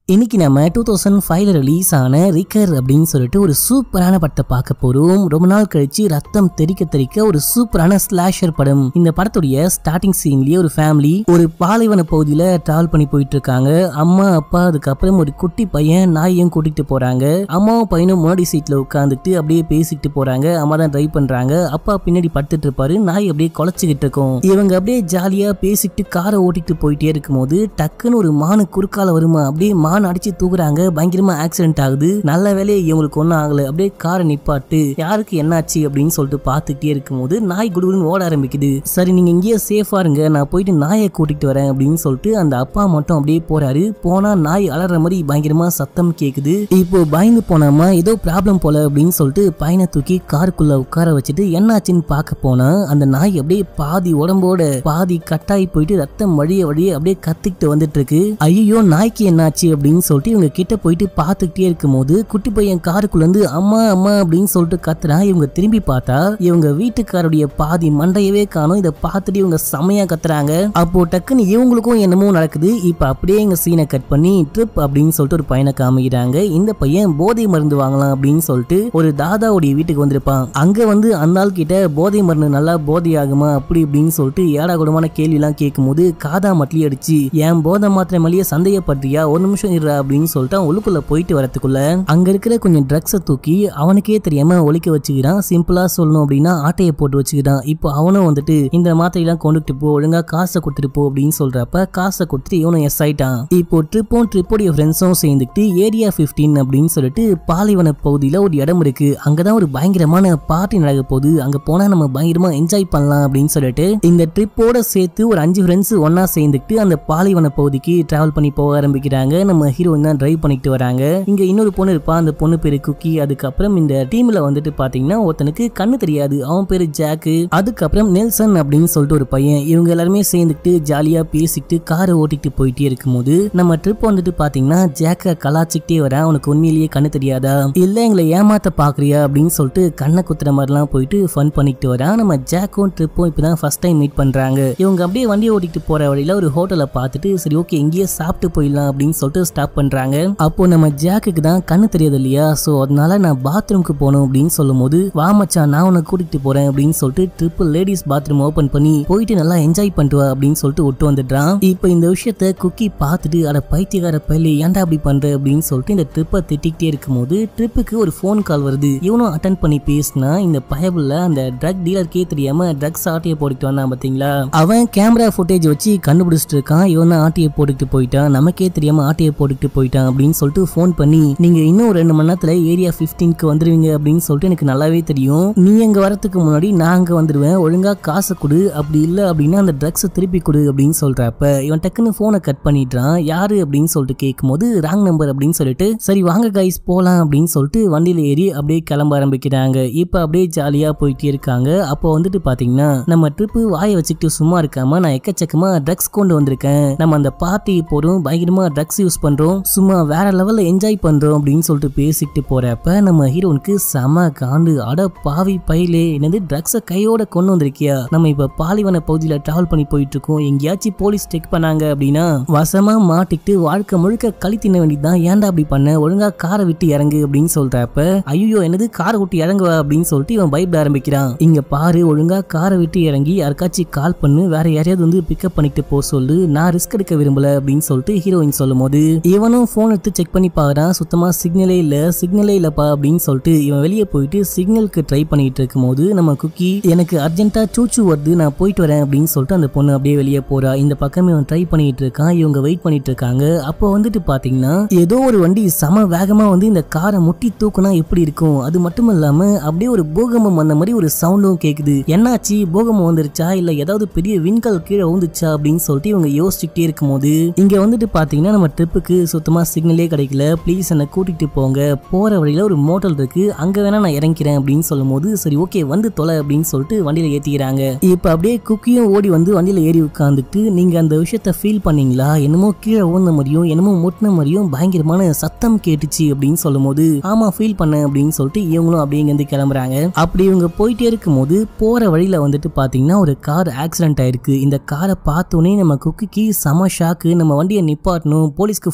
இன்னைக்கு நம்ம two thousand ஃபைவ்ல ரிலீஸ் ஆன ரிக்கர் அப்படின்னு சொல்லிட்டு ஒரு சூப்பரான படத்தை பார்க்க போறோம் ரொம்ப நாள் கழிச்சு ரத்தம் தெறிக்க தெறிக்க ஒரு சூப்பரான ஸ்லாஷர் படம் இந்த படத்துடைய ஸ்டார்டிங் சீன்லயே ஒரு ஃபேமிலி ஒரு பாலைவன பகுதியில டிராவல் பண்ணி போயிட்டு இருக்காங்க அம்மா அப்பா அதுக்கப்புறம் ஒரு குட்டி பையன் நாயையும் கூட்டிட்டு போறாங்க அம்மாவும் பையனும் முன்னாடி சீட்ல உட்காந்துட்டு அப்படியே பேசிக்கிட்டு போறாங்க அம்மா தான் டிரைவ் பண்றாங்க அப்பா பின்னாடி படுத்துட்டு இருப்பாரு நாய் அப்படியே குலைச்சிக்கிட்டு இருக்கும் இவங்க அப்படியே ஜாலியா பேசிக்கிட்டு காரை ஓட்டிட்டு போயிட்டே இருக்கும்போது டக்குன்னு ஒரு மானு குறுக்கால வருமா அப்படியே மான் அடிச்சு தூக்குறாங்க பயங்கரமா ஆக்சிடென்ட் ஆகுது நல்ல வேலையை இவங்களுக்கு ஒன்றும் ஆகல அப்படியே காரை நிப்பாட்டு யாருக்கு என்னாச்சு அப்படின்னு சொல்லிட்டு பார்த்துக்கிட்டே இருக்கும்போது நாய் குடுகுடுன்னு ஓட ஆரம்பிக்குது சரி நீங்க இங்கேயே சேஃபா இருங்க நான் போயிட்டு நாயை கூட்டிட்டு வரேன் அப்படின்னு சொல்லிட்டு அந்த அப்பா மட்டும் அப்படியே போறாரு போனா நாய் அலற மாதிரி பயங்கரமா சத்தம் கேக்குது இப்போ பயந்து போனாமா ஏதோ ப்ராப்ளம் போல அப்படின்னு சொல்லிட்டு பையனை தூக்கி காருக்குள்ள உட்கார வச்சுட்டு என்னாச்சுன்னு பார்க்க போனா அந்த நாய் அப்படியே பாதி உடம்போட பாதி கட்டாயி போயிட்டு ரத்தம் வழிய வழிய அப்படியே கத்திக்கிட்டு வந்துட்டு இருக்கு ஐயோ நாய்க்கு என்னாச்சு அப்படின்னு சொல்லிட்டு இவங்க கிட்ட போயிட்டு பார்த்துக்கிட்டே இருக்கும்போது குட்டி பையன் காருக்குள்ள இருந்து அம்மா அம்மா அப்படின்னு சொல்லிட்டு கத்துறான் இவங்க திரும்பி பார்த்தா இவங்க வீட்டுக்காருடைய பாதி மண்டையவே காணும் இதை பார்த்துட்டு இவங்க செமையா கத்துறாங்க அப்போ டக்குன்னு இவங்களுக்கும் என்னமோ நடக்குது இப்ப அப்படியே எங்க சீனை கட் பண்ணி ட்ரிப் அப்படின்னு சொல்லிட்டு ஒரு பையனை காமிக்கிறாங்க இந்த பையன் போதை மருந்து வாங்கலாம் அப்படின்னு சொல்லிட்டு ஒரு தாதாவுடைய வீட்டுக்கு வந்திருப்பான் அங்க வந்து அந்த ஆள் கிட்ட போதை மருந்து நல்லா போதை ஆகுமா அப்படி இப்படின்னு சொல்லிட்டு ஏடா கூடமான கேள்வி எல்லாம் கேட்கும்போது காதா மட்லி அடிச்சு என் போதை மாத்திரை மேலேயே சந்தேகப்படுறியா ஒரு நிமிஷம் இருடா அப்படின்னு சொல்லிட்டு அவன் உள்ளுக்குள்ள போயிட்டு வரதுக்குள்ள அங்க இருக்கிற கொஞ்சம் ட்ரக்ஸை தூக்கி அவனுக்கே தெரியாம ஒழிக்க வச்சுக்கிறான் சிம்பிளா சொல்லணும் அப்படின்னா ஆட்டையை போட்டு வச்சுக்கிறான் இப்போ அவனும் வந்துட்டு இந்த மாத்திரையெல்லாம் கொண்டுட்டு போ ஒழுங்கா காசை கொடுத்துட்டு போ அப்படின்னு சொல்றப்ப காசை கொடுத்துட்டு இவனும் எஸ் ஆயிட்டான் இப்போ ட்ரிப்பும் ட்ரிப்போடைய ஃப்ரெண்ட்ஸும் சேர்ந்துக்கிட்டு ஏரியா 15 அப்படின்னு சொல்லிட்டு பாலைவன பகுதியில ஒரு இடம் இருக்கு அங்கதான் ஒரு பயங்கரமான பார்ட்டி நடக்க போகுது அங்க போனா நம்ம பயங்கரமா என்ஜாய் பண்ணலாம் அப்படின்னு சொல்லிட்டு இந்த ட்ரிப்போட சேர்த்து ஒரு அஞ்சு ஃப்ரெண்ட்ஸ் ஒன்னா சேர்ந்துக்கிட்டு அந்த பாலைவன பகுதிக்கு டிராவல் பண்ணி போக ஆரம்பிக்கிறாங்க நம்ம ஹீரோயின் தான் டிரைவ் பண்ணிட்டு வராங்க இங்க இன்னொரு பொண்ணு இருப்பா அந்த பொண்ணு பேரு குக்கி அதுக்கப்புறம் இந்த டீம்ல வந்துட்டு பாத்தீங்கன்னா ஒருத்தனுக்கு கண்ணு தெரியாது அவன் பேரு ஜாக்கு அதுக்கப்புறம் நெல்சன் அப்படின்னு சொல்லிட்டு ஒரு பையன் இவங்க எல்லாருமே சேர்ந்துக்கிட்டு ஜாலியா பேசிக்கிட்டு காரை ஓட்டிட்டு போயிட்டே இருக்கும்போது நம்ம ட்ரிப் வந்துட்டு பாத்தீங்கன்னா ஜாக்க கலாச்சிக்கிட்டே வர அவனுக்கு உண்மையிலேயே கண்ணு தெரியாதா இல்ல எங்களை ஏமாத்த பாக்குறியா அப்படின்னு சொல்லிட்டு கண்ணை குத்துற மாதிரிலாம் போயிட்டு ஃபன் பண்ணிக்கிட்டு வரா நம்ம ஜாக்கும் ட்ரிப்பும் இப்பதான் ஃபர்ஸ்ட் டைம் மீட் பண்றாங்க இவங்க அப்படியே வண்டி ஓட்டிட்டு போற வழியில ஒரு ஹோட்டலை பார்த்துட்டு சரி ஓகே இங்கேயே சாப்பிட்டு போயிடலாம் அப்படின்னு சொல்லிட்டு ஸ்டாப் பண்றாங்க அப்போ நம்ம ஜாக்குக்கு தான் கண்ணு தெரியாது இல்லையா சோ அதனால நான் பாத்ரூம்க்கு போகணும் அப்படின்னு சொல்லும்போது வா மச்சான் நான் உன்னை கூட்டிட்டு போறேன் அப்படின்னு சொல்லிட்டு ட்ரிப்பு லேடிஸ் பாத்ரூம் ஓபன் பண்ணி போயிட்டு நல்லா என்ஜாய் பண்ணிட்டு வா அப்படின்னு சொல்லிட்டு விட்டு வந்துடுறான் இப்போ இந்த விஷயத்த குக்கி பார்த்துட்டு அட பைத்தியக்கார பள்ளி ஏன்டா அப்படி பண்ற அப்படின்னு சொல்லிட்டு இந்த ட்ரிப்பை திட்டிக்கிட்டே இருக்கும்போது ட்ரிப்புக்கு ஒரு ஃபோன் கால் வருது இவனும் அட்டன் பண்ணி பேசினா இந்த பயபுல அந்த ட்ரக் டீலருக்கே தெரியாம ட்ரக்ஸ் ஆட்டையை போட்டுட்டு வந்தான் பாத்தீங்களா அவன் கேமரா ஃபுட்டேஜ் வச்சு கண்டுபிடிச்சிட்டு இருக்கான் இவன் தான் ஆட்டையை போட்டுக்கிட்டு போயிட்டான் நமக்கே தெரியாம ஆட்டையை போட்டுக்கிட்டு போயிட்டான் அப்படின்னு சொல்லிட்டு ஃபோன் பண்ணி நீங்க இன்னும் ரெண்டு மணி நேரத்துல ஏரியா 15க்கு வந்துருவீங்க அப்படின்னு சொல்லிட்டு எனக்கு நல்லாவே தெரியும் நீ அங்க வரதுக்கு முன்னாடி நான் அங்க வந்துருவேன் ஒழுங்கா காசை கொடு அப்படி இல்ல அப்படின்னா அந்த ட்ரக்ஸை திருப்பி கொடு அப்படின்னு சொல்றப்ப இவன் டக்குன்னு போனை கட் பண்ணிடுறான் யாரு அப்படின்னு சொல்லிட்டு கேட்கும்போது ராங் நம்பர் அப்படின்னு சொல்லிட்டு சரி வாங்க கைஸ் போலாம் அப்படின்னு சொல்லிட்டு வண்டியில ஏறி அப்படியே கிளம்ப ஆரம்பிக்கிறாங்க இப்ப அப்படியே ஜாலியா போயிட்டே இருக்காங்க அப்போ வந்துட்டு பாத்தீங்கன்னா நம்ம ட்ரிப்பு வாயை வச்சுக்கிட்டு சும்மா இருக்காம நான் எக்கச்சக்கமா ட்ரக்ஸ் கொண்டு வந்திருக்கேன் நம்ம அந்த பார்ட்டி போறோம் பயங்கரமா ட்ரக்ஸ் யூஸ் பண்றோம் சும்மா வேற லெவல்ல என்ஜாய் பண்றோம் அப்படின்னு சொல்லிட்டு பேசிக்கிட்டு போறப்ப நம்ம ஹீரோனுக்கு செம காண்டு அட பாவி பையிலே என்னது ட்ரக்ஸை கையோட கொண்டு வந்திருக்கியா நம்ம இப்ப பாலிவன பகுதியில டிராவல் பண்ணி போயிட்டு இருக்கோம் எங்கேயாச்சும் போலீஸ் செக் பண்ணாங்க அப்படின்னா வசமா மாட்டிக்கிட்டு வாழ்க்கை முழுக்க களி தின்ன வேண்டியதுதான் ஏன்டா அப்படி பண்ண ஒழுங்கா காரை விட்டு இறங்கு அப்படின்னு சொல்றப்ப ஐயோ என்னது காரை விட்டு இறங்குவா அப்படின்னு சொல்லிட்டு இவன் பயப்பட ஆரம்பிக்கிறான் இங்க பாரு ஒழுங்கா காரை விட்டு இறங்கி யாருக்காச்சும் கால் பண்ணு வேற யாரையாவது வந்து பிக்கப் பண்ணிட்டு போ சொல்லு நான் ரிஸ்க் எடுக்க விரும்பல அப்படின்னு சொல்லிட்டு ஹீரோயின் சொல்லும் போது இவனும் போன் எடுத்து செக் பண்ணி பாக்குறான் சுத்தமா சிக்னலே இல்ல சிக்னலே இல்லப்பா அப்படின்னு சொல்லிட்டு இவன் வெளியே போயிட்டு சிக்னலுக்கு ட்ரை பண்ணிட்டு இருக்கும்போது நம்ம குக்கி எனக்கு அர்ஜென்ட்டா சூச்சு வருது நான் போயிட்டு வரேன் அப்படின்னு சொல்லிட்டு அந்த பொண்ணு அப்படியே வெளியே போறா இந்த பக்கம் இவன் ட்ரை பண்ணிட்டு இருக்கான் இவங்க வெயிட் பண்ணிட்டு இருக்காங்க அப்போ வந்துட்டு பாத்தீங்கன்னா ஏதோ ஒரு வண்டி சம வேகமா வந்து இந்த காரை முட்டி தூக்குனா எப்படி இருக்கும் அது மட்டும் இல்லாம அப்படியே ஒரு பூகம்பம் வந்த மாதிரி ஒரு சவுண்டும் கேக்குது என்னாச்சு பூகம்பம் வந்துருச்சா இல்ல ஏதாவது பெரிய விண்கல் கீழே வந்துச்சா அப்படின்னு சொல்லிட்டு இவங்க யோசிச்சுக்கிட்டே இருக்கும்போது இங்க வந்துட்டு பாத்தீங்கன்னா நம்ம ட்ரிப்புக்கு சுத்தமா சிக்னலே கிடைக்கல ப்ளீஸ் என்னை கூட்டிட்டு போங்க போற வழியில ஒரு மோட்டல் இருக்கு அங்க வேணா நான் இறங்கிறேன் அப்படின்னு சொல்லும்போது சரி ஓகே வந்து தொலை அப்படின்னு சொல்லிட்டு வண்டியில ஏத்திக்கிறாங்க இப்ப அப்படியே குக்கியும் ஓடி வந்து வண்டியில ஏறி உட்காந்துட்டு நீங்க அந்த விஷயத்த ஃபீல் பண்ணீங்களா என்னமோ கீழே ஊர்ந்த மாதிரியும் என்னமோ முட்டின மாதிரியும் பயங்கரமான சத்தம் கேட்டுச்சு அப்படின்னு சொல்லும்போது ஆமா ஃபீல் பண்ணேன் அப்படின்னு சொல்லிட்டு இவங்களும் அப்படியே இங்க இருந்து கிளம்புறாங்க அப்படி இவங்க போயிட்டே இருக்கும்போது போற வழியில வந்துட்டு பாத்தீங்கன்னா ஒரு கார் ஆக்சிடென்ட் ஆயிருக்கு இந்த காரை பார்த்தோன்னே நம்ம குக்கிக்கு செம ஷாக்கு நம்ம வண்டியை நிப்பாட்டணும் போலீஸ்க்கு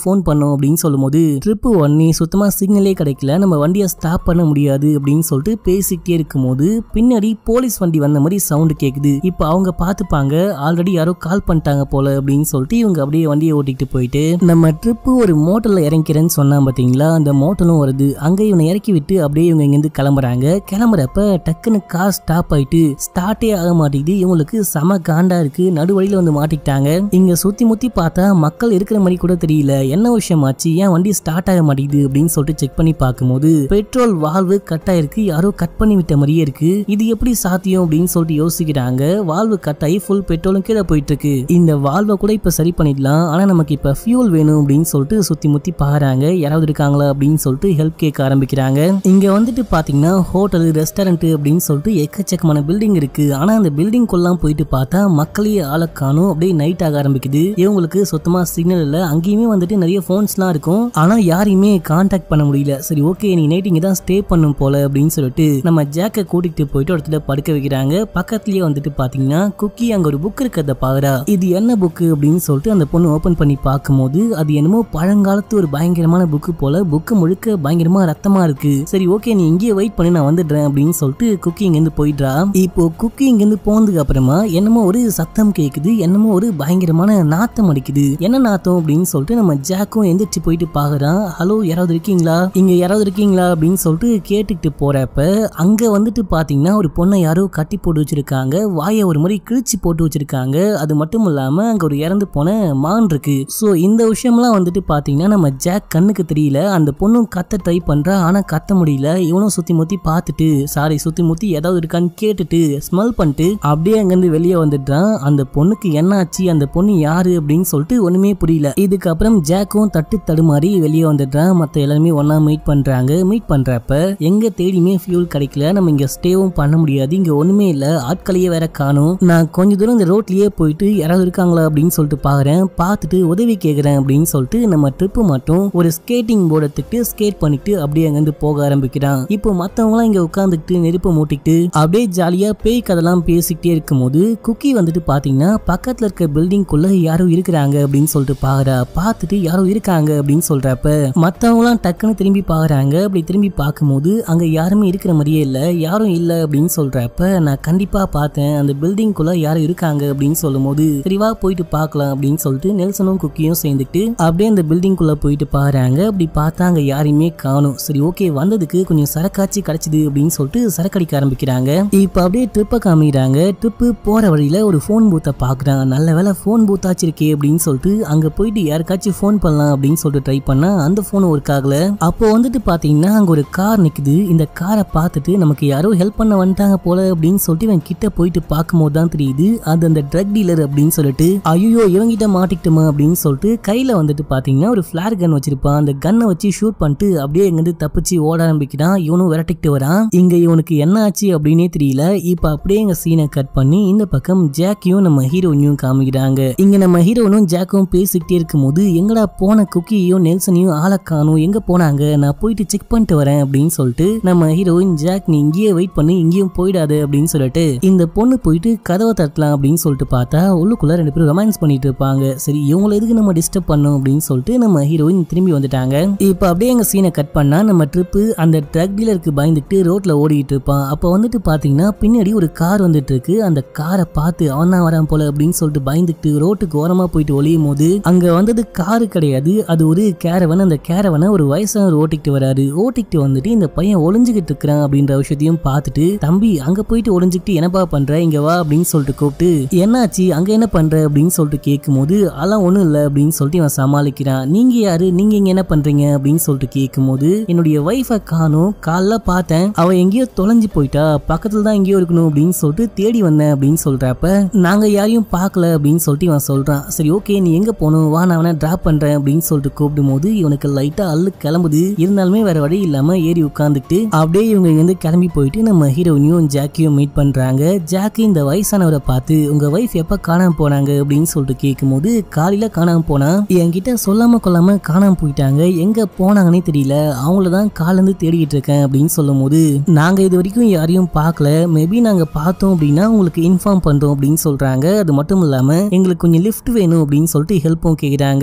ஃபோன் பண்ணோம் அப்படின்னு சொல்லும்போது ட்ரிப்பு ஒன்னே சுத்தமா சிக்னலே கிடைக்கல நம்ம வண்டியை ஸ்டாப் பண்ண முடியாது அப்படின்னு சொல்லிட்டு பேசிக்கிட்டே இருக்கும்போது பின்னாடி போலீஸ் வண்டி வந்த மாதிரி சவுண்ட் கேக்குது இப்போ அவங்க பார்த்துப்பாங்க ஆல்ரெடி யாரோ கால் பண்ணிட்டாங்க போல அப்படின்னு சொல்லிட்டு இவங்க அப்படியே வண்டியை ஓட்டிட்டு போயிட்டு நம்ம ட்ரிப்பு ஒரு மோட்டல்ல இறங்கிறேன்னு சொன்னா பாத்தீங்களா அந்த மோட்டலும் வருது அங்க இவனை இறக்கி விட்டு அப்படியே இவங்க இங்கிருந்து கிளம்புறாங்க கிளம்புறப்ப டக்குன்னு கார் ஸ்டாப் ஆயிட்டு ஸ்டார்ட்டே ஆக மாட்டேங்குது இவங்களுக்கு செம காண்டா இருக்கு நடுவழியில வந்து மாட்டிக்கிட்டாங்க இங்க சுத்தி முத்தி பார்த்தா மக்கள் இருக்கிற மாதிரி கூட தெரியல என்ன விஷயம் ஆச்சு ஏன் வண்டி ஸ்டார்ட் ஆக மாட்டேங்குது அப்படின்னு சொல்லிட்டு செக் பண்ணி பார்க்கும்போது பெட்ரோல் வால்வு கட் ஆயிருக்கு யாரோ கட் பண்ணி விட்ட மாதிரியே இருக்கு இது எப்படி சாத்தியம் அப்படின்னு சொல்லிட்டு யோசிக்கிறாங்க வால்வு கட் ஆகி ஃபுல் பெட்ரோலும் கீழே போயிட்டு இருக்கு இந்த வால்வை கூட இப்ப சரி பண்ணிடலாம் ஆனா நமக்கு இப்ப ஃபியூல் வேணும் அப்படின்னு சொல்லிட்டு சுத்தி முத்தி பாக்குறாங்க யாராவது இருக்காங்களா அப்படின்னு சொல்லிட்டு ஹெல்ப் கேட்க ஆரம்பிக்கிறாங்க இங்க வந்துட்டு பாத்தீங்கன்னா ஹோட்டல் ரெஸ்டாரண்ட் அப்படின்னு சொல்லிட்டு எக்கச்சக்கமான பில்டிங் இருக்கு ஆனா அந்த பில்டிங் கொல்லாம் போயிட்டு பார்த்தா மக்களே ஆளை காணும் அப்படியே நைட் ஆக ஆரம்பிக்குது இவங்களுக்கு சுத்தமா சிக்னல் இல்ல அங்கேயுமே வந்துட்டு நிறைய போன்ஸ்லாம் இருக்கும் ஆனா யாரையுமே கான்டாக்ட் பண்ண முடியல சரி ஓகே நீ நைட் இங்க தான் ஸ்டே பண்ணும் போல அப்படின்னு சொல்லிட்டு நம்ம ஜாக்கை கூட்டிகிட்டு போயிட்டு ஒரு இடத்துல படுக்க வைக்கிறாங்க பக்கத்துலயே வந்துட்டு பாத்தீங்கன்னா குக்கி அங்க ஒரு புக் இருக்கிறத பாக்குறா இது என்ன புக்கு அப்படின்னு சொல்லிட்டு அந்த பொண்ணு ஓபன் பண்ணி பார்க்கும்போது அது என்னமோ பழங்காலத்து ஒரு பயங்கரமான புக்கு போல புக்கு முழுக்க பயங்கரமா ரத்தமா இருக்கு சரி ஓகே நீ இங்கேயே வெயிட் பண்ணி நான் வந்துடுறேன் அப்படின்னு சொல்லிட்டு குக்கி இங்கிருந்து போயிடுறா இப்போ குக்கி இங்கிருந்து போனதுக்கு அப்புறமா என்னமோ ஒரு சத்தம் கேக்குது என்னமோ ஒரு பயங்கரமான நாத்தம் அடிக்குது என்ன நாத்தம் அப்படின்னு சொல்லிட்டு நம்ம ஜாக்கும் எந்திரிச்சு போயிட்டு பாக்குறான் ஹலோ யாராவது இருக்கீங்களா இங்க யாராவது இருக்கீங்களா அப்படின்னு சொல்லிட்டு கேட்டுக்கிட்டு போறப்ப அங்க வந்துட்டு பாத்தீங்கன்னா ஒரு பொண்ணை யாரோ கட்டி போட்டு வச்சிருக்காங்க வாயை ஒரு மாதிரி கிழிச்சு போட்டு வச்சிருக்காங்க அது மட்டும் இல்லாம அங்க ஒரு இறந்து போன மான் இருக்கு சோ இந்த விஷயம்லாம் வந்துட்டு பாத்தீங்கன்னா நம்ம ஜாக் கண்ணுக்கு தெரியல அந்த பொண்ணும் கத்த ட்ரை பண்றா ஆனா கத்த முடியல இவனும் சுத்தி முத்தி பார்த்துட்டு சாரி சுத்தி முத்தி ஏதாவது இருக்கான்னு கேட்டுட்டு ஸ்மெல் பண்ணிட்டு அப்படியே அங்கிருந்து வெளியே வந்துடுறான் அந்த பொண்ணுக்கு என்ன ஆச்சு அந்த பொண்ணு யாரு அப்படின்னு சொல்லிட்டு ஒண்ணுமே புரியல இதுக்கப்புறம் ஜாக்கும் தட்டு தடுமாறி வெளியே வந்துடுறான் மத்த எல்லாருமே ஒண்ணா மீட் பண்றாங்க மீட் பண்றப்ப எங்க தேடியுமே ஃபியூல் கிடைக்கல நம்ம இங்க ஸ்டேவும் பண்ண முடியாது இங்க ஒண்ணுமே இல்ல ஆட்களையே வேற காணும் நான் கொஞ்ச தூரம் இந்த ரோட்லயே போயிட்டு யாராவது இருக்காங்களா அப்படின்னு சொல்லிட்டு பாக்குறேன் பார்த்துட்டு உதவி கேக்குறேன் அப்படின்னு சொல்லிட்டு நம்ம ட்ரிப்பு மட்டும் ஒரு ஸ்கேட்டிங் போர்டு எடுத்துக்கிட்டு ஸ்கேட் பண்ணிட்டு அப்படியே அங்கிருந்து போக ஆரம்பிக்கிறான் இப்போ மத்தவங்களாம் இங்க உட்காந்துக்கிட்டு நெருப்பு மூட்டிக்கிட்டு அப்படியே ஜாலியா பேய் கதெல்லாம் பேசிக்கிட்டே இருக்கும்போது குக்கி வந்துட்டு பாத்தீங்கன்னா பக்கத்துல இருக்க பில்டிங்குள்ள யாரோ இருக்கிறாங்க அப்படின்னு சொல்லிட்டு பாக்குறா பார்த்துட்டு யாரோ இருக்காங்க அப்படின்னு சொல்றப்ப மத்தவங்களாம் டக்குன்னு திரும்பி பாக்குறாங்க அப்படி திரும்பி பார்க்கும்போது அங்க யாருமே இருக்கிற மாதிரியே இல்ல யாரும் இல்ல அப்படின்னு சொல்றப்ப நான் கண்டிப்பா பார்த்தேன் அந்த பில்டிங்குள்ள யாரும் இருக்காங்க அப்படின்னு சொல்லும்போது சரிவா போயிட்டு பார்க்கலாம் அப்படின்னு சொல்லிட்டு நெல்சனும் குக்கியும் சேர்ந்துட்டு அப்படியே அந்த பில்டிங்குள்ள போயிட்டு பாக்குறாங்க அப்படி பார்த்தா அங்க யாரையுமே காணும் சரி ஓகே வந்ததுக்கு கொஞ்சம் சரக்காச்சி கிடைச்சது அப்படின்னு சொல்லிட்டு சரக்கடிக்க ஆரம்பிக்கிறாங்க இப்ப அப்படியே ட்ரிப்பை காமிக்கிறாங்க ட்ரிப்பு போற வழியில ஒரு ஃபோன் பூத்தை பாக்குறான் நல்ல வேலை ஃபோன் பூத்தாச்சு இருக்கே அப்படின்னு சொல்லிட்டு அங்க போயிட்டு யாருக்காச்சும் ஃபோன் பண்ணலாம் அப்படின்னு சொல்லிட்டு ட்ரை பண்ணா அந்த ஃபோன் ஒர்க் ஆகல அப்போ வந்துட்டு பாத்தீங்கன்னா அங்க ஒரு கார் நிக்குது இந்த காரை பார்த்துட்டு நமக்கு யாரோ ஹெல்ப் பண்ண வந்துட்டாங்க போல அப்படின்னு சொல்லிட்டு இவன் கிட்ட போயிட்டு பார்க்கும்போது தான் தெரியுது அது அந்த ட்ரக் டீலர் அப்படின்னு சொல்லிட்டு ஐயோ இவங்கிட்ட மாட்டிக்கிட்டோமா அப்படின்னு சொல்லிட்டு கையில வந்துட்டு பாத்தீங்கன்னா ஒரு ஃபிளார் கன் வச்சிருப்பான் அந்த கன்னை வச்சு ஷூட் பண்ணிட்டு அப்படியே இங்கிருந்து தப்பிச்சு ஓட ஆரம்பிக்கிறான் இவனும் விரட்டிக்கிட்டு வரான் இங்க இவனுக்கு என்ன ஆச்சு அப்படின்னே தெரியல இப்ப அப்படியே எங்க சீனை கட் பண்ணி இந்த பக்கம் ஜாக்கியும் நம்ம ஹீரோயினையும் காமிக்கிறாங்க இங்க நம்ம ஹீரோனும் ஜாக்கும் பேசிக்கிட்டே இருக்கும்போது எங்கடா போன குக்கியையும் நெல்சனையும் ஆளை காணும் எங்க போனாங்க நான் போயிட்டு செக் பண்ணிட்டு வரேன் அப்படின்னு சொல்லிட்டு நம்ம ஹீரோயின் ஜாக் நீ இங்கேயே வெயிட் பண்ணி இங்கேயும் போயிடாத அப்படின்னு சொல்லிட்டு இந்த பொண்ணு போயிட்டு கதவை தட்டலாம் அப்படின்னு சொல்லிட்டு பார்த்தா உள்ளுக்குள்ள ரெண்டு பேரும் ரொமான்ஸ் பண்ணிட்டு இருப்பாங்க சரி இவங்களை எதுக்கு நம்ம டிஸ்டர்ப் பண்ணோம் அப்படின்னு சொல்லிட்டு நம்ம ஹீரோயின் திரும்பி வந்துட்டாங்க இப்ப அப்படியே எங்க சீனை கட் பண்ணா நம்ம ட்ரிப்பு அந்த ட்ரக் டீலருக்கு பயந்துட்டு ரோட்ல ஓடிட்டு இருப்பான் அப்ப வந்துட்டு பாத்தீங்கன்னா பின்னாடி ஒரு கார் வந்துட்டு இருக்கு அந்த காரை பார்த்து அவன் தான் வரான் போல அப்படின்னு சொல்லிட்டு பயந்துட்டு ரோட்டுக்கு ஓரமா போயிட்டு ஒளியும் போது அங்க வந்தது காரு கிடையாது அது ஒரு கேரவன் அந்த கேரவனை ஒரு வயசானவர் ஓட்டிக்கிட்டு வராரு ஓட்டிக்கிட்டு வந்துட்டு இந்த பையன் ஒளிஞ்சுக்கிட்டு இருக்கிறான் அப்படின்ற விஷயத்தையும் பார்த்துட்டு தம்பி அங்க போயிட்டு ஒளிஞ்சுக்கிட்டு என்னப்பா பண்ற இங்க வா அப்படின்னு சொல்லிட்டு கூப்பிட்டு என்னாச்சு அங்க என்ன பண்ற அப்படின்னு சொல்லிட்டு கேட்கும்போது அதெல்லாம் ஒண்ணும் இல்ல அப்படின்னு சொல்லிட்டு இவன் சமாளிக்கிறான் நீங்க யாரு நீங்க இங்க என்ன பண்றீங்க அப்படின்னு சொல்லிட்டு கேட்கும்போது என்னுடைய ஒய்ஃபை காணும் காலைல பார்த்தேன் அவ எங்கேயோ தொலைஞ்சு போயிட்டா பக்கத்துல தான் எங்கேயோ இருக்கணும் அப்படின்னு சொல்லிட்டு தேடி வந்தேன் அப்படின்னு சொல்றப்ப நாங்க யாரையும் பார்க்கல அப்படின்னு சொல்லிட்டு இவன் சொல்றான் சரி ஓகே நீ எங்க போகணும் வா நான் அவனை டிராப் பண்றேன் அப்படின்னு சொல்லிட்டு கூப்பிடும் போது இவனுக்கு லைட்டா அள்ளு கிளம்புது இருந்தாலுமே வேற வழி இல்லாம ஏறி உட்காந்துட்டு அப்படியே இவங்க இருந்து கிளம்பி போயிட்டு நம்ம ஹீரோயினையும் ஜாக்கியும் மீட் பண்றாங்க ஜாக்கி இந்த வயசானவரை பார்த்து உங்க வைஃப் எப்ப காணாம போனாங்க அப்படின்னு சொல்லிட்டு கேட்கும்போது காலையில காணாம போனா என்கிட்ட சொல்லாம கொள்ளாம காணாம போயிட்டாங்க எங்க போனாங்கன்னே தெரியல அவங்கள தான் கால இருந்து தேடிக்கிட்டு இருக்கேன் அப்படின்னு சொல்லும் போது நாங்க இது வரைக்கும் யாரையும் பார்க்கல மேபி நாங்க பார்த்தோம் அப்படின்னா உங்களுக்கு இன்ஃபார்ம் பண்றோம் அப்படின்னு சொல்றாங்க அது மட்டும் இல்லாம எங்களுக்கு கொஞ்சம் லிஃப்ட் வேணும் அப்படின்னு சொல்லிட்டு ஹெல்ப்பும் கேக்குறாங்க இவரும்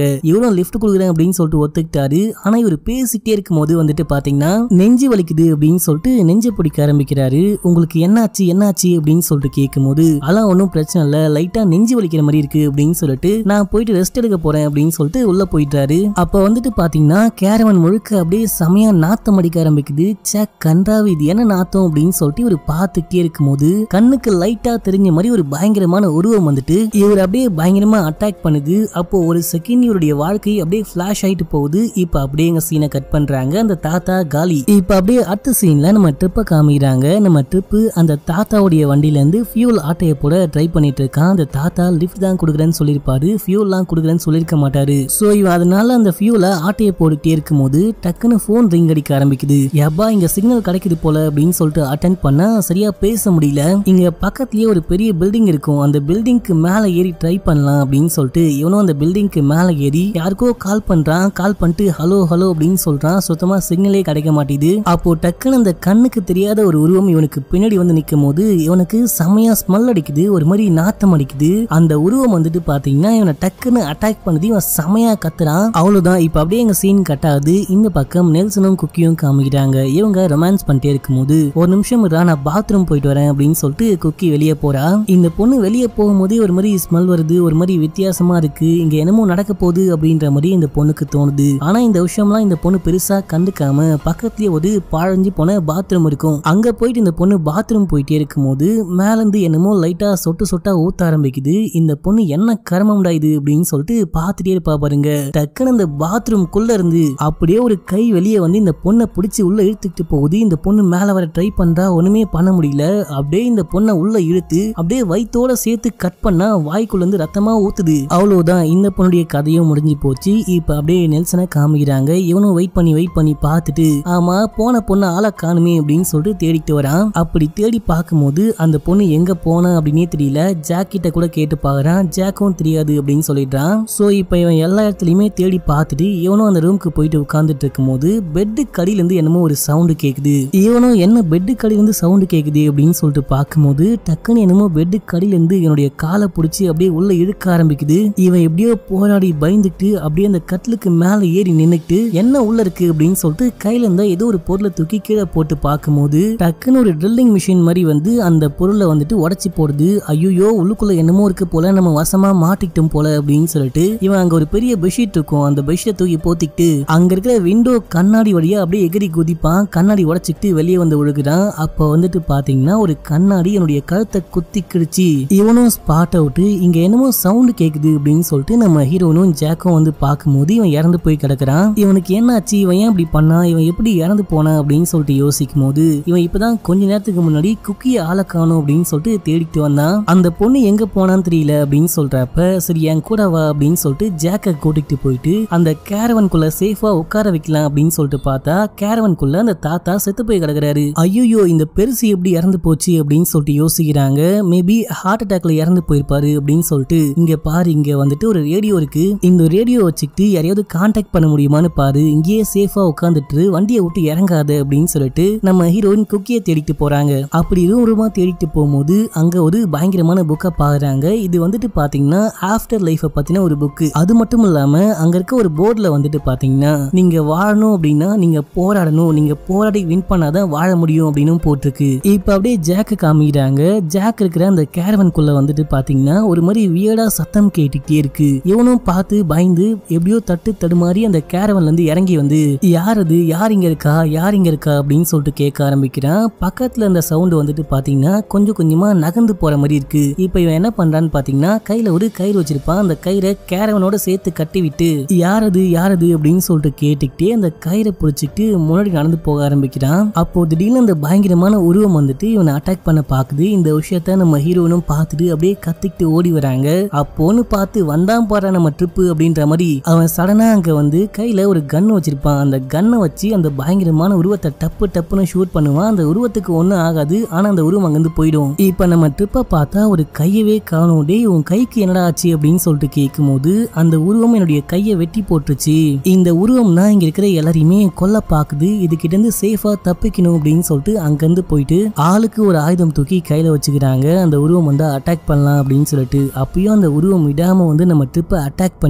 இவரும் லிஃப்ட் கொடுக்குறேன் அப்படின்னு சொல்லிட்டு ஒத்துக்கிட்டாரு ஆனா இவர் பேசிட்டே இருக்கும்போது வந்துட்டு பாத்தீங்கன்னா நெஞ்சு வலிக்குது அப்படின்னு சொல்லிட்டு நெஞ்சை பிடிக்க ஆரம்பிக்கிறாரு உங்களுக்கு என்னாச்சு என்னாச்சு அப்படின்னு சொல்லிட்டு கேட்கும்போது அதெல்லாம் ஒன்றும் பிரச்சனை இல்லை லைட்டா நெஞ்சு வலிக்கிற மாதிரி இருக்கு அப்படின்னு சொல்லிட்டு நான் போயிட்டு ரெஸ்ட் எடுக்க போறேன் அப்படின்னு சொல்லிட்டு உள்ள போயிட்டாரு அப்ப வந்துட்டு பாத்தீங்கன்னா கேரவன் முழுக்க அப்படியே செமையா நாத்தம் அடிக்க ஆரம்பிக்குது சே கன்றாவி இது என்ன நாத்தம் அப்படின்னு சொல்லிட்டு இவர் பார்த்துட்டே இருக்கும்போது கண்ணுக்கு லைட்டா தெரிஞ்ச மாதிரி ஒரு பயங்கரமான உருவம் வந்துட்டு இவர் அப்படியே பயங்கரமா அட்டாக் பண்ணுது அப்போ ஒரு செகண்ட் இவருடைய வாழ்க்கை அப்படியே ஃபிளாஷ் ஆயிட்டு போகுது இப்ப அப்படியே எங்க சீனை கட் பண்றாங்க அந்த தாத்தா காலி இப்ப அப்படியே அடுத்த சீன்ல நம்ம ட்ரிப்பை காமிக்கிறாங்க நம்ம ட்ரிப்பு அந்த தாத்தாவுடைய வண்டியில இருந்து ஃபியூல் ஆட்டையை போட ட்ரை பண்ணிட்டு இருக்கான் அந்த தாத்தா லிஃப்ட் தான் கொடுக்குறேன்னு சொல்லியிருப்பாரு ஃபியூல்லாம் கொடுக்குறேன்னு சொல்லியிருக்க மாட்டாரு சோ இவன் அதனால அந்த ஃபியூலை ஆட்டையை போட்டுட்டே இருக்கும்போது டக்குன்னு ஃபோன் ரிங் அடிக்க ஆரம்பிக்குது எப்பா இங்க சிக்னல் கிடைக்குது போல அப்படின்னு சொல்லிட்டு அட்டன் பண்ணா சரியா பேச முடியல இங்க பக்கத்துலயே ஒரு பெரிய பில்டிங் இருக்கும் அந்த பில்டிங்க்கு மேல ஏறி ட்ரை பண்ணலாம் அப்படின்னு சொல்லிட்டு இவனும் அந்த பில்டிங்க்கு மேல ஏறி யாருக்கோ கால் பண்றான் கால் பண்ணிட்டு ஹலோ ஹலோ அப்படின்னு சொல்றான் சுத்தமா சிக்னலே கிடைக்க மாட்டேது அப்போ டக்குன்னு அந்த கண்ணுக்கு தெரியாத ஒரு உருவம் இவனுக்கு பின்னாடி வந்து நிக்கும் போது இவனுக்கு செமையா ஸ்மெல் அடிக்குது ஒரு மாதிரி நாத்தம் அடிக்குது அந்த உருவம் வந்துட்டு பாத்தீங்கன்னா இவனை டக்குன்னு அட்டாக் பண்ணது இவன் செமையா கத்துறான் அவ்வளவுதான் இப்ப அப்படியே எங்க சீன் கட் ஆகுது இந்த பக்கம் நெல்சனும் குக்கியும் காமிக்கிறாங்க இவங்க ரொமான்ஸ் பண்ணிட்டே இருக்கும்போது ஒரு நிமிஷம் இருடா, நான் பாத்ரூம் போயிட்டு வரேன் அப்படின்னு சொல்லிட்டு குக்கி வெளியே போறா இந்த பொண்ணு வெளியே போகும்போதே ஒரு மாதிரி ஸ்மெல் வருது ஒரு மாதிரி வித்தியாசமா இருக்கு இங்க என்னமோ நடக்க போகுது அப்படின்ற மாதிரி இந்த பொண்ணுக்கு தோணுது ஆனா இந்த விஷயம்லாம் இந்த பொண்ணு பெருசா கண்டுக்காம பக்கத்துலயே ஒரு பாழஞ்சு போன பாத்ரூம் இருக்கும் அங்க போயிட்டு இந்த பொண்ணு பாத்ரூம் போயிட்டே இருக்கும்போது மேல இருந்து என்னமோ லைட்டா சொட்டு சொட்டா ஊத்த ஆரம்பிக்குது இந்த பொண்ணு என்ன கர்மம்டா இது அப்படின்னு சொல்லிட்டு பார்த்துட்டே இருப்பா பாருங்க டக்குன்னு அந்த பாத்ரூம் குள்ள இருந்து அப்படியே ஒரு கை வெளியே வந்து இந்த பொண்ணை பிடிச்சி உள்ள இழுத்துக்கிட்டு போகுது இந்த பொண்ணு மேல வர ட்ரை பண்றா ஒண்ணுமே பண்ண முடியல அப்படியே இந்த பொண்ணை உள்ள இழுத்து அப்படியே வயித்தோட சேர்த்து கட் பண்ணா வாய்க்குள்ள இருந்து ரத்தமா ஊத்துது அவ்வளவுதான் இந்த பொண்ணுடைய கதையும் முடிஞ்சு போச்சு இப்ப அப்படியே நெல்சனை காமிக்கிறாங்க இவனும் வெயிட் பண்ணி வெயிட் பண்ணி பார்த்துட்டு ஆமா போன பொண்ணு ஆளை காணுமே அப்படின்னு சொல்லிட்டு தேடிட்டு வரான் அப்படி தேடி பார்க்கும்போது அந்த பொண்ணு எங்க போனா அப்படின்னே தெரியல ஜாக் கிட்ட கூட கேட்டு பாக்குறான் ஜாக்கும் தெரியாது அப்படின்னு சொல்லிடுறான் சோ இப்ப இவன் எல்லா இடத்துலயுமே தேடி பார்த்துட்டு இவனும் அந்த ரூமுக்கு போயிட்டு உட்கார்ந்துட்டு இருக்கும்போது பெட்டு கடியில இருந்து என்னமோ ஒரு சவுண்டு கேக்குது இவனும் என்ன பெட்டு கடியில இருந்து சவுண்டு கேக்குது அப்படின்னு சொல்லிட்டு பார்க்கும்போது டக்குன்னு என்னமோ பெட்டு கடியில இருந்து என்னுடைய காலை பிடிச்சி அப்படியே உள்ள இழுக்க ஆரம்பிக்குது இவன் எப்படியோ போராடி பயந்துட்டு அப்படியே அந்த கட்டிலுக்கு மேல ஏறி நின்னுட்டு என்ன உள்ள இருக்கு அப்படின்னு சொல்லிட்டு கையில இருந்த ஏதோ ஒரு பொருளை தூக்கி கீழே போட்டு பார்க்கும்போது டக்குன்னு ஒரு ட்ரில்லிங் மிஷின் மாதிரி வந்து அந்த பொருளை வந்துட்டு உடைச்சி போடுது ஐயோ உள்ளுக்குள்ள என்னமோ இருக்கு போல நம்ம வசமா மாட்டிக்கிட்டோம் போல அப்படின்னு சொல்லிட்டு இவன் அங்க ஒரு பெரிய பெட்ஷீட் இருக்கும் அந்த பெட்ஷீட்டை தூக்கி போத்திக்கிட்டு அங்க இருக்கிற விண்டோ கண்ணாடி வழியா அப்படியே எகிரி குதிப்பான் கண்ணாடி உடைச்சிக்கிட்டு வெளியே வந்து விழுகுறான் அப்ப வந்துட்டு பாத்தீங்கன்னா ஒரு கண்ணாடி என்னுடைய கழுத்தை குத்தி கிழிச்சு இவனும் ஸ்பாட் அவுட் இங்க என்னமோ சவுண்ட் கேக்குது அப்படின்னு சொல்லிட்டு நம்ம ஹீரோனும் ஜாக்கும் வந்து பார்க்கும்போது இவன் இறந்து போய் கிடக்குறான் இவனுக்கு என்னாச்சு இவன் ஏன் இப்படி பண்ணா இவன் எப்படி இறந்து போனான் அப்படின்னு சொல்லிட்டு யோசிக்கும் போது இவன் இப்பதான் கொஞ்ச நேரத்துக்கு முன்னாடி குக்கிய ஆளை காணும் அப்படின்னு சொல்லிட்டு தேடிட்டு வந்தான் அந்த பொண்ணு எங்க போனான்னு தெரியல அப்படின்னு சொல்றப்ப சரி என் கூட வா அப்படின்னு சொல்லிட்டு ஜாக்க கூட்டிட்டு போயிட்டு அந்த கேரவன்குள்ள சேஃபா உட்கார வைக்கலாம் அப்படின்னு சொல்லிட்டு பார்த்தா கேரவன்குள்ள அந்த தாத்தா செத்து போய் கிடக்குறாரு ஐயோ இந்த பெருசு எப்படி இறந்து போச்சு அப்படின்னு சொல்லிட்டு யோசிக்கிறாங்க மேபி ஹார்ட் அட்டாக்ல இறந்து போயிருப்பாரு அப்படின்னு சொல்லிட்டு இங்க பாரு இங்க வந்துட்டு ஒரு ரேடியோ இருக்கு இந்த ரேடியோ வச்சுக்கிட்டு யாரையாவது கான்டாக்ட் பண்ண முடியுமான்னு பாரு இங்கேயே சேஃபா உட்காந்துட்டு வண்டியை விட்டு இறங்காத அப்படின்னு சொல்லிட்டு நம்ம ஹீரோயின் குக்கியை தேடிட்டு போறாங்க அப்படி ரூம் ரூமா தேடிட்டு போகும்போது அங்க ஒரு பயங்கரமான புக்கை பாக்குறாங்க இது வந்துட்டு பாத்தீங்கன்னா ஆஃப்டர் லைஃப பத்தின ஒரு புக்கு அது மட்டும் இல்லாம அங்க இருக்க ஒரு போர்டுல வந்துட்டு பாத்தீங்கன்னா நீங்க வாழணும் அப்படின்னா நீங்க போராடணும் நீங்க போராடி வின் பண்ணாதான் வாழ முடியும் அப்படின்னு போட்டிருக்கு இப்ப அப்படியே ஜாக்கு காமிக்கிறாங்க ஜாக் இருக்கிற அந்த கேரவன்குள்ள வந்துட்டு பாத்தீங்கன்னா ஒரு மாதிரி வியடா சத்தம் கேட்டுக்கிட்டே இருக்கு இவனும் பார்த்து பயந்து எப்படியோ தட்டு தடுமாறி அந்த கேரவன்ல இருந்து இறங்கி வந்து யார் அது யார் இங்க இருக்கா யார் இங்க இருக்கா அப்படின்னு சொல்லிட்டு கேட்க ஆரம்பிக்கிறான் பக்கத்துல அந்த சவுண்ட் வந்துட்டு பாத்தீங்கன்னா கொஞ்சம் கொஞ்சமா நகர்ந்து போற மாதிரி இருக்கு இப்ப இவன் என்ன பண்றான்னு பாத்தீங்கன்னா கையில ஒரு கயிறு வச்சிருப்பான் அந்த கயிறை கேரவனோட சேர்த்து கட்டி விட்டு யாரது யாரது அப்படின்னு சொல்லிட்டு கேட்டுக்கிட்டே அந்த கயிறை பிடிச்சிக்கிட்டு முன்னாடி நடந்து போக ஆரம்பிக்கிறான் அப்போ திடீர்னு அந்த பயங்கரமான உருவம் வந்துட்டு இவனை அட்டாக் பண்ண பாக்குது இந்த விஷயத்த நம்ம ஹீரோனும் பார்த்துட்டு அப்படியே கத்திக்கிட்டு ஓடி வராங்க அப்போன்னு பார்த்து வந்தான் பாரு நம்ம ட்ரிப்பு அப்படின்ற மாதிரி அவன் சடனா அங்க வந்து கையில ஒரு கன் வச்சிருப்பான் அந்த கன்னை வச்சு அந்த பயங்கரமான உருவத்தை டப்பு டப்புன்னு ஷூட் பண்ணுவான் அந்த உருவத்துக்கு ஒண்ணும் ஆகாது ஆனா அந்த உருவம் அங்கிருந்து போயிடும் இப்ப நம்ம ட்ரிப்பை பார்த்தா ஒரு கையவே காணும் டேய் உன் கைக்கு என்னடா ஆச்சு அப்படின்னு சொல்லிட்டு கேட்கும்போது அந்த உருவம் என்னுடைய கையை வெட்டி போட்டுருச்சு இந்த உருவம்னா இங்க இருக்கிற எல்லாரையுமே கொல்ல பாக்குது இதுகிட்ட இருந்து சேஃபா தப்பிக்கணும் அப்படின்னு சொல்லிட்டு அங்கிருந்து போயிட்டு ஆளுக்கு ஒரு ஆயுதம் தூக்கி கையில வச்சுக்கிறாங்க அந்த உருவம் வந்து அட்டாக் பண்ணலாம் அப்படின்னு சொல்லிட்டு அப்பயும் அந்த உருவம் விடாம வந்து நம்ம ட்ரிப்பை அட்டாக் பண்ணி அந்த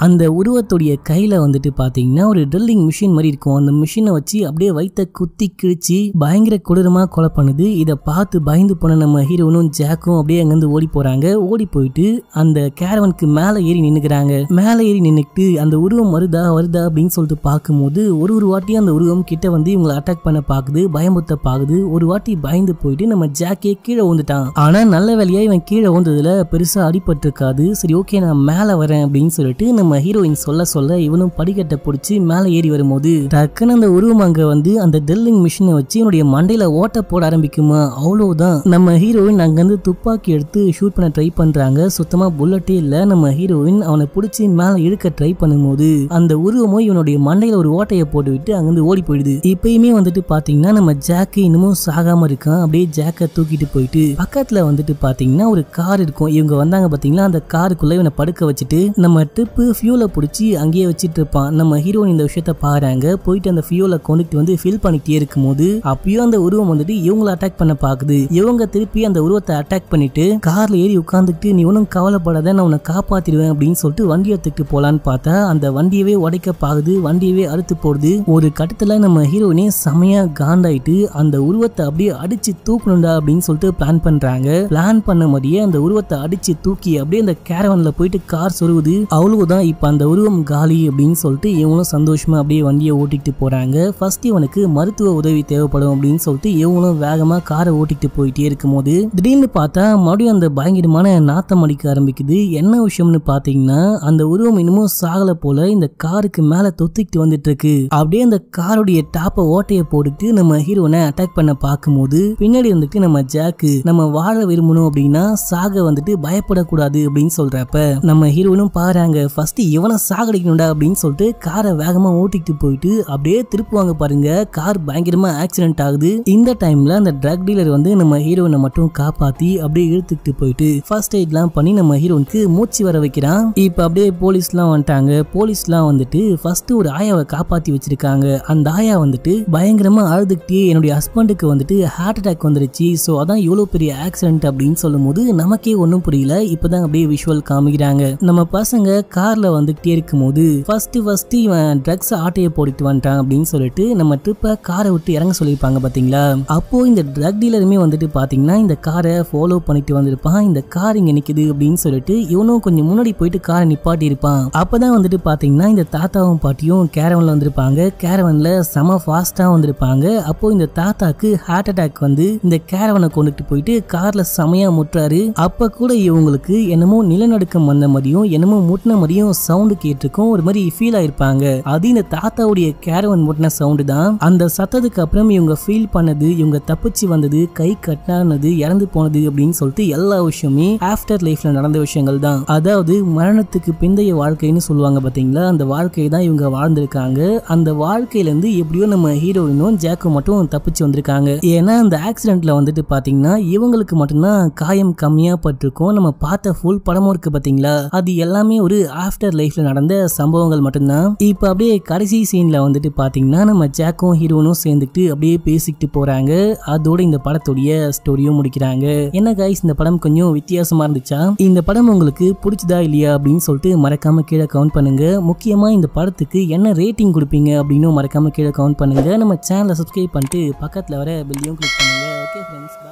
அந்த உருவத்துடைய கையில வந்துட்டு பாத்தீங்கன்னா ஒரு ட்ரில்லிங் மிஷின் மாதிரி இருக்கும் அந்த மிஷினை வச்சு அப்படியே வைத்த குத்தி கிழிச்சு பயங்கர கொடூரமா கொலை பண்ணுது இதை பார்த்து பயந்து போன நம்ம ஹீரோனும் ஜாக்கும் அப்படியே அங்கிருந்து ஓடி போறாங்க ஓடி போயிட்டு அந்த கேரவனுக்கு மேல ஏறி நின்னுக்கிறாங்க மேல ஏறி நின்னுக்கிட்டு அந்த உருவம் வருதா வருதா அப்படின்னு சொல்லிட்டு பார்க்கும்போது ஒரு ஒரு வாட்டி அந்த உருவம் கிட்ட வந்து இவங்களை அட்டாக் பண்ண பாக்குது பயமுத்த பாக்குது ஒரு வாட்டி பயந்து போயிட்டு நம்ம ஜாக்கே கீழே வந்துட்டான் ஆனா நல்ல வேலையா இவன் கீழே வந்ததுல பெருசா அடிபட்டிருக்காது சரி ஓகே நான் மேல வரேன் அப்படின்னு சொல்லிட்டு நம்ம ஹீரோயின் சொல்ல சொல்ல இவனும் படிக்கட்டை பிடிச்சி மேல ஏறி வரும்போது டக்குன்னு அந்த உருவம் அங்க வந்து அந்த ட்ரில்லிங் மிஷினை வச்சு என்னுடைய மண்டையில ஓட்ட போட ஆரம்பிக்குமா அவ்வளவுதான் நம்ம ஹீரோயின் அங்கிருந்து துப்பாக்கி எடுத்து ஷூட் பண்ண ட்ரை பண்றாங்க சுத்தமா புல்லட்டே இல்ல நம்ம ஹீரோயின் அவனை பிடிச்சி மேல இழுக்க ட்ரை பண்ணும்போது அந்த உருவமும் இவனுடைய மண்டையில ஒரு ஓட்டையை போட்டு விட்டு அங்கிருந்து ஓடி போயிடுது இப்பயுமே வந்துட்டு பாத்தீங்கன்னா நம்ம ஜாக்கு இன்னமும் சாகாம இருக்கான் அப்படியே ஜாக்கை தூக்கிட்டு போயிட்டு பக்கத்துல வந்துட்டு பாத்தீங்கன்னா ஒரு கார் இருக்கும் இவங்க வந்தாங்க பாத்தீங்களா அந்த காருக்குள்ள இவனை படுக்க வச்சுட்டு நம்ம ட்ரிப்பு ஃபியூலை பிடிச்சி அங்கேயே வச்சுட்டு இருப்பான் நம்ம ஹீரோயின் இந்த விஷயத்த பாருங்க போயிட்டு அந்த ஃபியூலை கொண்டுட்டு வந்து ஃபில் பண்ணிட்டே இருக்கும்போது அப்பயும் அந்த உருவம் வந்துட்டு இவங்களை அட்டாக் பண்ண பாக்குது இவங்க திருப்பி அந்த உருவத்தை அட்டாக் பண்ணிட்டு கார்ல ஏறி உட்காந்துக்கிட்டு நீ ஒன்றும் கவலைப்படாத நான் உன்னை காப்பாத்திடுவேன் அப்படின்னு சொல்லிட்டு வண்டி எடுத்துக்கிட்டு போலான்னு பார்த்தா அந்த வண்டியவே உடைக்க பாக்குது வண்டியவே அறுத்து போடுது ஒரு கட்டத்துல நம்ம ஹீரோயினே செமையா காண்டாயிட்டு அந்த உருவத்தை அப்படியே அடிச்சு தூக்கணும்டா அப்படின்னு சொல்லிட்டு பிளான் பண்றாங்க பிளான் பண்ண மாதிரியே அந்த உருவத்தை அடிச்சு தூக்கி அப்படியே அந்த கேரவன்ல போயிட்டு கார் சொருகுது அவ்வளவுதான் இப்ப அந்த உருவம் காலி அப்படின்னு சொல்லிட்டு இவங்களும் சந்தோஷமா அப்படியே வண்டியை ஓட்டிட்டு போறாங்க ஃபர்ஸ்ட் இவனுக்கு மருத்துவ உதவி தேவைப்படும் அப்படின்னு சொல்லிட்டு இவங்களும் வேகமா காரை ஓட்டிட்டு போயிட்டே இருக்கும்போது திடீர்னு பார்த்தா மறுபடியும் அந்த பயங்கரமான நாத்தம் அடிக்க ஆரம்பிக்குது என்ன விஷயம்னு பாத்தீங்கன்னா அந்த உருவம் இன்னமும் சாகல போல இந்த காருக்கு மேல தொத்திக்கிட்டு வந்துட்டு இருக்கு அப்படியே அந்த காருடைய டாப்பை ஓட்டைய போட்டுட்டு நம்ம ஹீரோனை அட்டாக் பண்ண பார்க்கும்போது பின்னாடி வந்துட்டு நம்ம ஜாக்கு நம்ம வாழ விரும்பணும் அப்படின்னா சாக வந்துட்டு பயப்படக்கூடாது அப்படின்னு சொல்றப்ப நம்ம ஹீரோனும் பாருங்க ஃபர்ஸ்ட் இவனை சாகடிக்கணும்டா அப்படின்னு சொல்லிட்டு காரை வேகமா ஓட்டிட்டு போயிட்டு அப்படியே திருப்புவாங்க பாருங்க கார் பயங்கரமா ஆக்சிடென்ட் ஆகுது இந்த டைம்ல அந்த ட்ரக் டீலர் வந்து நம்ம ஹீரோனை மட்டும் காப்பாத்தி அப்படியே இழுத்துக்கிட்டு போயிட்டு ஃபர்ஸ்ட் எய்ட்லாம் பண்ணி நம்ம ஹீரோனுக்கு மூச்சு வர வைக்கிறான் இப்ப அப்படியே போலீஸ்லாம் வந்துட்டாங்க போலீஸ்லாம் வந்துட்டு ஃபர்ஸ்ட் ஒரு ஆயாவை காப்பாத்தி வச்சிருக்காங்க அந்த ஆயா வந்துட்டு பயங்கரமா அழுதுகிட்டே என்னுடைய ஹஸ்பண்டுக்கு வந்துட்டு ஹார்ட் அட்டாக் வந்துருச்சு ஸோ அதான் இவ்வளோ பெரிய ஆக்சிடென்ட் அப்படின்னு சொல்லும்போது நமக்கே ஒன்றும் புரியல இப்பதான் அப்படியே விஷுவல் காமிக்கிறாங்க நம்ம பசங்க கார்ல வந்துகிட்டே இருக்கும்போது ஃபர்ஸ்ட் ஃபர்ஸ்ட் இவன் ட்ரக்ஸ் ஆட்டையை போட்டுட்டு வந்துட்டான் அப்படின்னு சொல்லிட்டு நம்ம ட்ரிப்பை காரை விட்டு இறங்க சொல்லியிருப்பாங்க பாத்தீங்களா அப்போ இந்த ட்ரக் டீலருமே வந்துட்டு பாத்தீங்கன்னா இந்த காரை ஃபாலோ பண்ணிட்டு வந்திருப்பான் இந்த கார் இங்க நிக்குது அப்படின்னு சொல்லிட்டு இவனும் கொஞ்சம் முன்னாடி போயிட்டு காரை நிப்பாட்டி இருப்பான் அப்பதான் வந்துட்டு பாத்தீங்கன்னா இந்த தாத்தாவும் பாட்டியும் கேரவன்ல வந்திருப்பாங்க கேரவன்ல செம ஃபாஸ்டா வந்திருப்பாங்க அப்போ இந்த தாத்தாக்கு ஹார்ட் அட்டாக் வந்து இந்த கேரவனை கொண்டுட்டு போயிட்டு கார்ல செமையா முட்டுறாரு அப்ப கூட இவங்களுக்கு என்னமோ நிலநடுக்கம் வந்த மாதிரியும் என்னமோ முட்டின மாதிரியும் சவுண்டு கேட்டிருக்கும் ஒரு மாதிரி ஃபீல் ஆயிருப்பாங்க அது இந்த தாத்தாவுடைய கேரவன் முட்டின சவுண்டு தான் அந்த சத்தத்துக்கு அப்புறம் இவங்க ஃபீல் பண்ணது இவங்க தப்பிச்சு வந்தது கை கட்டானது இறந்து போனது அப்படின்னு சொல்லிட்டு எல்லா விஷயமே ஆஃப்டர் லைஃப்ல நடந்த விஷயங்கள் தான் அதாவது மரணத்துக்கு பிந்தைய வாழ்க்கைன்னு சொல்லுவாங்க பாத்தீங்களா அந்த வாழ்க்கையை தான் இவங்க வாழ்ந்திருக்காங்க அந்த வாழ்க்கையில இருந்து எப்படியோ நம்ம ஹீரோயினும் ஜாக்கும் மட்டும் தப்பிச்சு வந்திருக்காங்க ஏன்னா அந்த ஆக்சிடென்ட்ல வந்துட்டு பாத்தீங்கன்னா இவங்களுக்கு மட்டும்தான் காயம் கம்மியா பட்டிருக்கும் நம்ம பார்த்த ஃபுல் படமும் இருக்கு பாத்தீங்களா அது எல்லாமே ஒரு ஆஃப்டர் லைஃப்ல நடந்த சம்பவங்கள் மட்டும்தான் இப்ப அப்படியே கடைசி சீன்ல வந்துட்டு பாத்தீங்கன்னா நம்ம ஜாக்கும் ஹீரோனும் சேர்ந்துட்டு அப்படியே பேசிக்கிட்டு போறாங்க அதோட இந்த படத்துடைய ஸ்டோரியும் முடிக்கிறாங்க என்ன கைஸ் இந்த படம் கொஞ்சம் வித்தியாசமா இருந்துச்சா இந்த படம் உங்களுக்கு பிடிச்சதா இல்லையா அப்படின்னு சொல்லிட்டு மறக்காம கீழே கவுண்ட் பண்ணுங்க முக்கியமா இந்த படத்துக்கு என்ன ரேட்டிங் கொடுப்பீங்க அப்படின்னு மறக்காம கீழே கவுண்ட் பண்ணுங்க நம்ம சேனலை சப்ஸ்கிரைப் பண்ணிட்டு பக்கத்துல வர பெல்லையும் கிளிக் பண்ணுங்க ஓகே ஃப்ரெண்ட்ஸ்